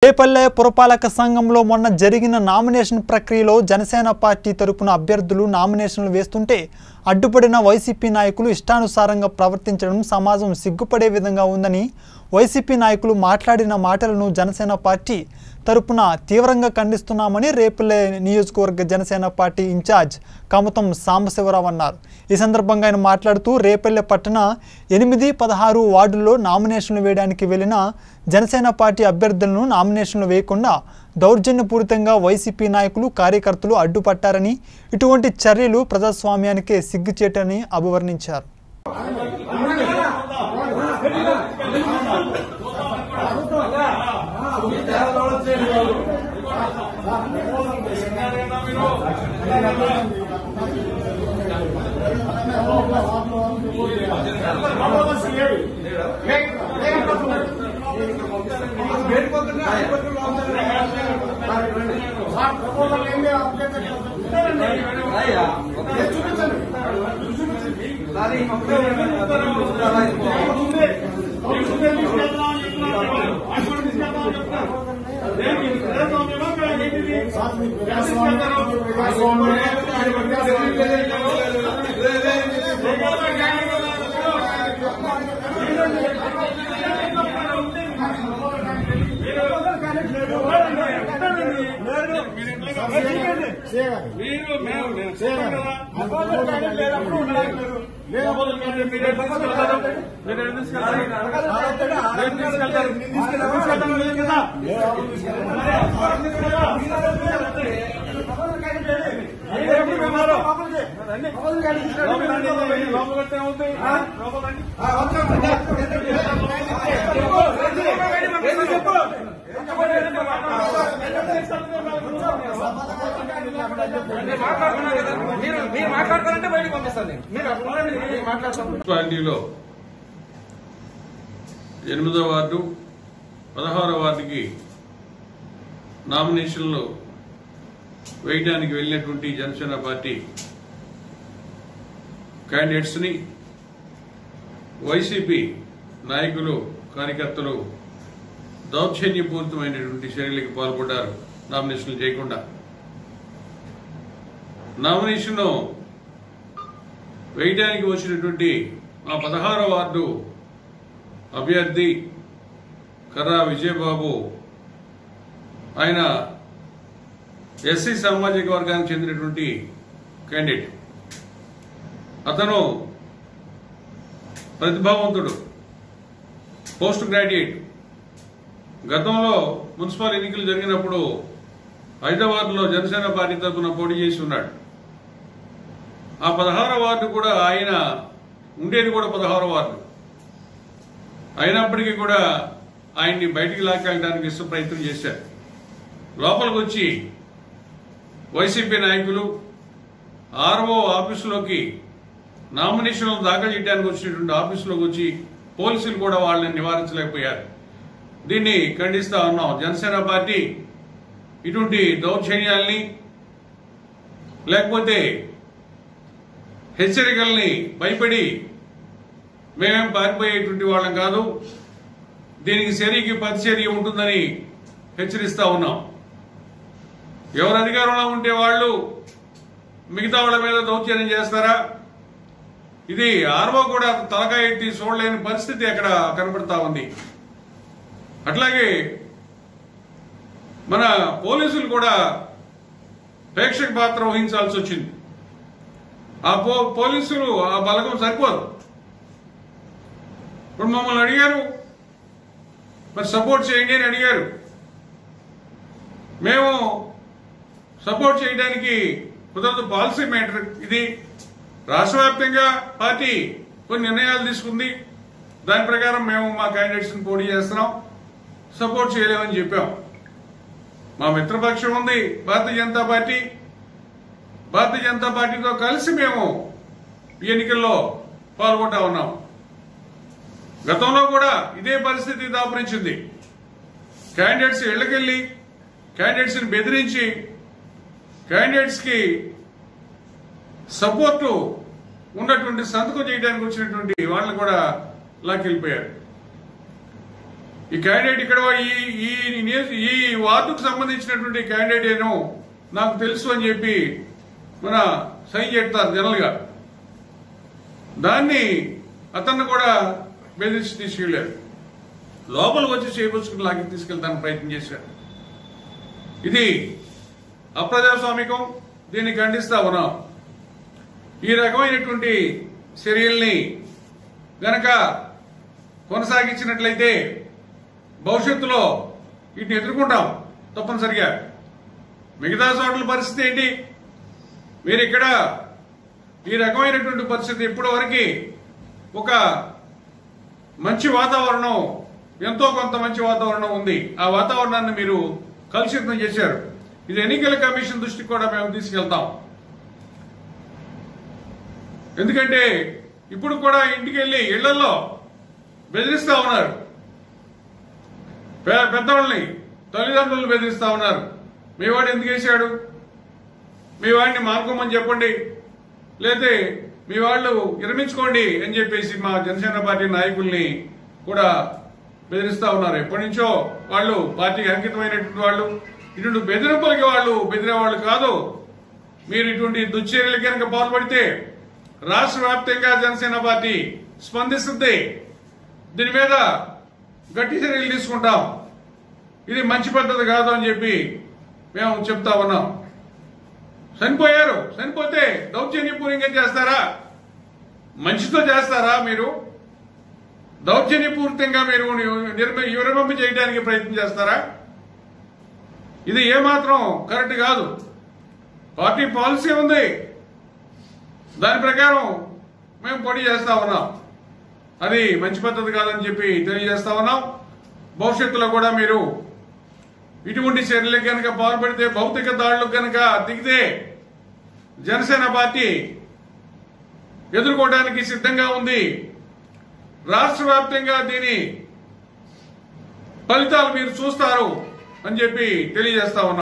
రేపల్లె పురపాలక సంఘంలో మొన్న జరిగిన నామినేషన్ ప్రక్రియలో జనసేన పార్టీ తరపున అభ్యర్థులు నామినేషన్లు వేస్తుంటే అడ్డుపడిన వైసీపీ నాయకులు ఇష్టానుసారంగా ప్రవర్తించడం సమాజం సిగ్గుపడే విధంగా ఉందని వైసీపీ నాయకులు మాట్లాడిన మాటలను జనసేన పార్టీ తరపున తీవ్రంగా ఖండిస్తున్నామని రేపల్లె నియోజకవర్గ జనసేన పార్టీ ఇన్ఛార్జ్ కమతం సాంబశివరావు అన్నారు ఈ సందర్భంగా ఆయన మాట్లాడుతూ రేపల్లె పట్టణ ఎనిమిది పదహారు వార్డుల్లో నామినేషన్లు వేయడానికి వెళ్లిన జనసేన పార్టీ అభ్యర్థులను నామినేషన్లు వేయకుండా దౌర్జన్యపూరితంగా వైసీపీ నాయకులు కార్యకర్తలు అడ్డుపట్టారని ఇటువంటి చర్యలు ప్రజాస్వామ్యానికే సిగ్గుచేటని అభివర్ణించారు మీరు మేము నేను చెప్పాను కదా. మీరు ఎటు తీసుకెళ్తారు? మీరు ఎటు తీసుకెళ్తారు? మీరు తీసుకెళ్తారు. తీసుకెళ్తాను లేదు కదా? మీరు ఎప్పుడు ఉన్నారు? రండి. లోపలికి రండి. లోపలికి వస్తే ఏమవుతుంది? లోపలికి రండి. మీరు మీరు మాట్లాడతారంటే బయటకు పంపిస్తాను నేను మీరు అక్కడ ఉండండి, నేను మాట్లాడతాను మున్సిపాలిటీలో ఎనిమిదో వార్డు పదహారో వార్డుకి నామినేషన్లు వేయడానికి వెళ్ళినటువంటి జనసేన పార్టీ క్యాండిడేట్స్ని వైసీపీ నాయకులు కార్యకర్తలు దౌర్జన్యపూరితమైనటువంటి చర్యలకు పాల్పడ్డారు నామినేషన్లు చేయకుండా నామినేషన్ వేయడానికి వచ్చినటువంటి ఆ పదహారో వార్డు అభ్యర్థి కర్రా విజయబాబు ఆయన ఎస్సీ సామాజిక వర్గానికి చెందినటువంటి క్యాండిడేట్ అతను ప్రతిభావంతుడు పోస్ట్ గ్రాడ్యుయేట్ గతంలో మున్సిపల్ ఎన్నికలు జరిగినప్పుడు హైదరాబాద్లో జనసేన పార్టీ తరఫున పోటీ చేసి ఉన్నాడు ఆ పదహారో వార్డు కూడా ఆయన ఉండేది కూడా పదహారో వార్డు అయినప్పటికీ కూడా ఆయన్ని బయటికి లాక్కెళ్ళడానికి ఇష్ట ప్రయత్నం చేశారు లోపలికి వచ్చి వైసీపీ నాయకులు ఆర్ఓ ఆఫీసులోకి నామినేషన్లు దాఖలు చేయడానికి వచ్చినటువంటి ఆఫీసులోకి వచ్చి పోలీసులు కూడా వాళ్ళని నివారించలేకపోయారు దీన్ని ఖండిస్తా ఉన్నాం జనసేన పార్టీ ఇటువంటి దౌర్జన్యాల్ని లేకపోతే హెచ్చరికల్ని భయపడి మేమేం పారిపోయేటువంటి వాళ్ళం కాదు దీనికి చర్యకి ప్రతిచర్య ఉంటుందని హెచ్చరిస్తా ఉన్నాం ఎవరు అధికారంలో ఉంటే వాళ్ళు మిగతా వాళ్ళ మీద దౌర్జన్యం చేస్తారా ఇది ఆర్వో కూడా తలకాయ ఎత్తి చూడలేని పరిస్థితి అక్కడ కనబడతా ఉంది అట్లాగే మన పోలీసులు కూడా ప్రేక్షక పాత్ర వహించాల్సి వచ్చింది ఆ పో పోలీసులు ఆ బలగం సరిపోదు ఇప్పుడు మమ్మల్ని అడిగారు మరి సపోర్ట్ చేయండి అని అడిగారు మేము సపోర్ట్ చేయడానికి కుదరదు పాలసీ మ్యాటర్ ఇది రాష్ట్ర వ్యాప్తంగా పార్టీ కొన్ని నిర్ణయాలు తీసుకుంది దాని ప్రకారం మేము మా క్యాండిడేట్స్ పోటీ చేస్తున్నాం సపోర్ట్ చేయలేమని చెప్పాం మా మిత్రపక్షం ఉంది భారతీయ జనతా పార్టీ భారతీయ జనతా పార్టీతో కలిసి మేము ఈ ఎన్నికల్లో పాల్గొంటా ఉన్నాం గతంలో కూడా ఇదే పరిస్థితి దాపురించింది క్యాండిడేట్స్ ఇళ్లకెళ్లి క్యాండిడేట్స్ ని బెదిరించి క్యాండిడేట్స్ కి సపోర్టు ఉన్నటువంటి సంతకం చేయడానికి వచ్చినటువంటి వాళ్ళని కూడా లాక్కెళ్ళిపోయారు ఈ క్యాండిడేట్ ఇక్కడ ఈ ఈ నియోజ- ఈ వార్డుకు సంబంధించినటువంటి క్యాండిడేట్ ఏనో నాకు తెలుసు అని చెప్పి మన సైన్ చేస్తారు జనరల్ గా దాన్ని అతన్ని కూడా బెదిరించి తీసుకెళ్లారు లోపలికి వచ్చి చేపుచ్చుకుని లాగి తీసుకెళ్తానికి ప్రయత్నం చేశారు ఇది అప్రజాస్వామికం దీన్ని ఖండిస్తా ఉన్నాం ఈ రకమైనటువంటి చర్యల్ని గనక కొనసాగించినట్లయితే భవిష్యత్తులో వీటిని ఎదుర్కొంటాం తప్పనిసరిగా మిగతా చోట్ల పరిస్థితి ఏంటి మీరు ఇక్కడ ఈ రకమైనటువంటి పరిస్థితి ఇప్పటి వరకు ఒక మంచి వాతావరణం ఎంతో కొంత మంచి వాతావరణం ఉంది ఆ వాతావరణాన్ని మీరు కలుషితం చేశారు ఇది ఎన్నికల కమిషన్ దృష్టికి కూడా మేము తీసుకెళ్తాం ఎందుకంటే ఇప్పుడు కూడా ఇంటికి వెళ్ళి ఇళ్లలో బెదిరిస్తా ఉన్నారు పె- పెద్దవాళ్ళని తల్లిదండ్రులు బెదిరిస్తా ఉన్నారు మీ వాడు ఎందుకు వేశాడు మీ వాడిని మానుకోమని చెప్పండి లేతే మీ వాళ్ళు విరమించుకోండి అని చెప్పేసి మా జనసేన పార్టీ నాయకుల్ని కూడా బెదిరిస్తా ఉన్నారు ఎప్పటి నుంచో వాళ్ళు పార్టీకి అంకితమైనటువంటి వాళ్ళు ఇటువంటి బెదిరింపులకి వాళ్ళు బెదిరే వాళ్ళు కాదు మీరు ఇటువంటి దుశ్చర్యలు కనుక పాల్పడితే రాష్ట్ర వ్యాప్తంగా జనసేన పార్టీ స్పందిస్తుంది దీని మీద గట్టి చర్యలు తీసుకుంటాం ఇది మంచి పద్ధతి కాదు అని చెప్పి మేము చెప్తా ఉన్నాం చనిపోయారు చనిపోతే దౌర్జన్యపూర్యంగా చేస్తారా మంచితో చేస్తారా మీరు దౌర్జన్యపూరితంగా మీరు నిర్మ- విరమింప చేయడానికి ప్రయత్నం చేస్తారా ఇది ఏమాత్రం కరెక్ట్ కాదు పార్టీ పాలసీ ఉంది దాని ప్రకారం మేము పోటీ చేస్తా ఉన్నాం అది మంచి పద్ధతి కాదని చెప్పి తెలియజేస్తా ఉన్నాం భవిష్యత్తులో కూడా మీరు ఇటువంటి చర్యలకు కనుక పాల్పడితే భౌతిక దాడులకు కనుక దిగితే జనసేన పార్టీ ఎదుర్కోవడానికి సిద్ధంగా ఉంది రాష్ట్ర వ్యాప్తంగా దీని ఫలితాలు మీరు చూస్తారు అని చెప్పి తెలియజేస్తా ఉన్నాం